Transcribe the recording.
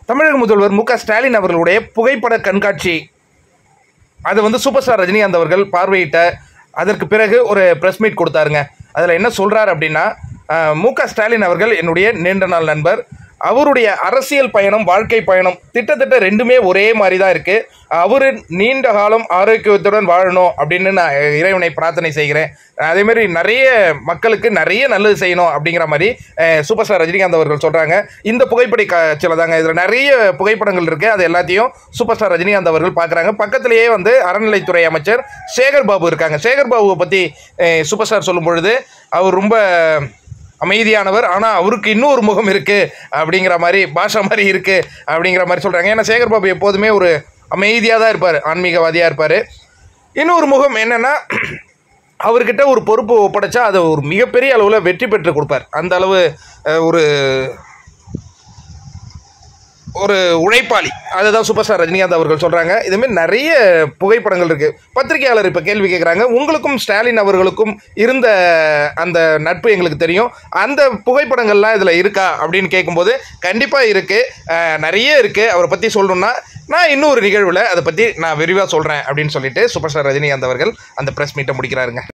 தமிழக முதல்வர் மு க ஸ்டாலின் அவர்களுடைய புகைப்பட கண்காட்சி அது வந்து சூப்பர் ஸ்டார் ரஜினிகாந்த் அவர்கள் பார்வையிட்ட அதற்கு பிறகு ஒரு ப்ரெஸ் மீட் கொடுத்தாருங்க அதில் என்ன சொல்கிறார் அப்படின்னா அஹ், மு க ஸ்டாலின் அவர்கள் என்னுடைய நீண்ட நாள் நண்பர் அவருடைய அரசியல் பயணம் வாழ்க்கை பயணம் திட்டத்தட்ட ரெண்டுமே ஒரே மாதிரி தான் இருக்குது அவர் நீண்ட காலம் ஆரோக்கியத்துடன் வாழணும் அப்படின்னு நான் இறைவனை பிரார்த்தனை செய்கிறேன் அதே மாதிரி நிறைய மக்களுக்கு நிறைய நல்லது செய்யணும் அப்படிங்கிற மாதிரி அஹ், சூப்பர் ஸ்டார் ரஜினிகாந்த் அவர்கள் சொல்கிறாங்க இந்த புகைப்பட காட்சியில் தாங்க இதில் நிறைய புகைப்படங்கள் இருக்குது அது எல்லாத்தையும் சூப்பர் ஸ்டார் ரஜினிகாந்த் அவர்கள் பார்க்குறாங்க பக்கத்திலேயே வந்து அறநிலைத்துறை அமைச்சர் சேகர் பாபு இருக்காங்க சேகர் பாபுவை பற்றி சூப்பர் ஸ்டார் சொல்லும் பொழுது அவர் ரொம்ப அமைதியானவர் ஆனால் அவருக்கு இன்னொரு முகம் இருக்குது அப்படிங்கிற மாதிரி பாஷா மாதிரி இருக்குது அப்படிங்கிற மாதிரி சொல்கிறாங்க ஏன்னா சேகர் பாபு எப்போதுமே ஒரு அமைதியாக தான் இருப்பார் ஆன்மீகவாதியாக இருப்பார் இன்னொரு முகம் என்னென்னா அவர்கிட்ட ஒரு பொறுப்பு ஒப்படைச்சா அதை ஒரு மிகப்பெரிய அளவில் வெற்றி பெற்று கொடுப்பார் அந்த அளவு அஹ், ஒரு ஒரு உழைப்பாளி அதுதான் சூப்பர் ஸ்டார் ரஜினிகாந்த் அவர்கள் சொல்கிறாங்க இதுமாரி நிறைய புகைப்படங்கள் இருக்குது பத்திரிகையாளர் இப்போ கேள்வி கேட்குறாங்க உங்களுக்கும் ஸ்டாலின் அவர்களுக்கும் இருந்த அந்த நட்பு எங்களுக்கு தெரியும் அந்த புகைப்படங்கள்லாம் இதில் இருக்கா அப்படின்னு கேட்கும்போது கண்டிப்பாக இருக்குது நிறைய இருக்குது அவரை பற்றி சொல்லணும்னா நான் இன்னொரு நிகழ்வில் அதை பற்றி நான் விரிவாக சொல்கிறேன் அப்படின்னு சொல்லிட்டு சூப்பர் ஸ்டார் ரஜினிகாந்த் அவர்கள் அந்த ப்ரெஸ் மீட்டை முடிக்கிறாருங்க